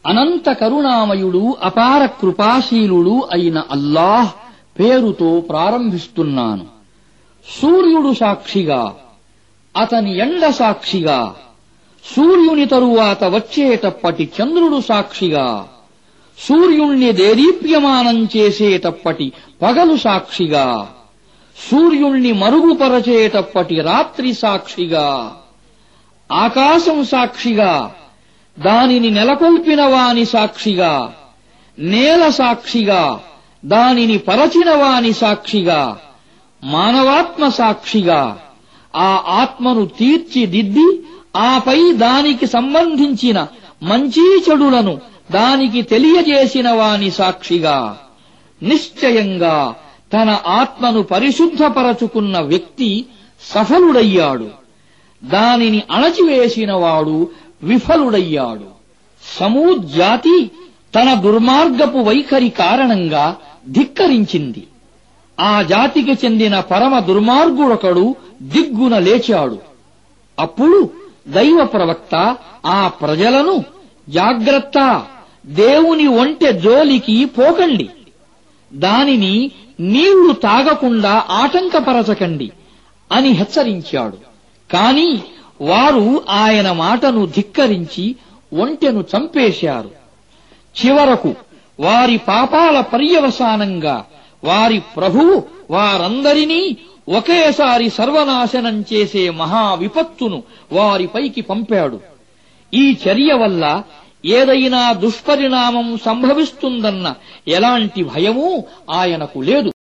అనంత కరుణామయుడు అపార కృపాశీలుడు అయిన అల్లాహ్ పేరుతో ప్రారంభిస్తున్నాను సూర్యుడు సాక్షిగా అతని ఎండ సాక్షిగా సూర్యుని తరువాత వచ్చేటప్పటి చంద్రుడు సాక్షిగా సూర్యుణ్ణి దేదీప్యమానం చేసేటప్పటి పగలు సాక్షిగా సూర్యుణ్ణి మరుగుపరచేటప్పటి రాత్రి సాక్షిగా ఆకాశం సాక్షిగా దానిని నెలకొల్పిన వాని సాక్షిగా నేల సాక్షిగా దానిని పరచిన వాని సాక్షిగా మానవాత్మ సాక్షిగా ఆ ఆత్మను తీర్చిదిద్ది ఆపై దానికి సంబంధించిన మంచి చెడులను దానికి తెలియజేసిన వాని సాక్షిగా నిశ్చయంగా తన ఆత్మను పరిశుద్ధపరచుకున్న వ్యక్తి సఫలుడయ్యాడు దానిని అణచివేసినవాడు విఫలుడయ్యాడు సమూద్ జాతి తన దుర్మార్గపు వైఖరి కారణంగా ధిక్కరించింది ఆ జాతికి చెందిన పరమ దుర్మార్గుడొకడు దిగ్గున లేచాడు అప్పుడు దైవ ప్రవక్త ఆ ప్రజలను జాగ్రత్త దేవుని ఒంటె జోలికి పోకండి దానిని నీళ్లు తాగకుండా ఆటంకపరచకండి అని హెచ్చరించాడు కాని వారు ఆయన మాటను ధిక్కరించి ఒంటెను చంపేశారు చివరకు వారి పాపాల పర్యవసానంగా వారి ప్రభువు వారందరినీ ఒకేసారి సర్వనాశనం చేసే మహా విపత్తును వారిపైకి పంపాడు ఈ చర్య వల్ల ఏదైనా దుష్పరిణామం సంభవిస్తుందన్న ఎలాంటి భయమూ ఆయనకు లేదు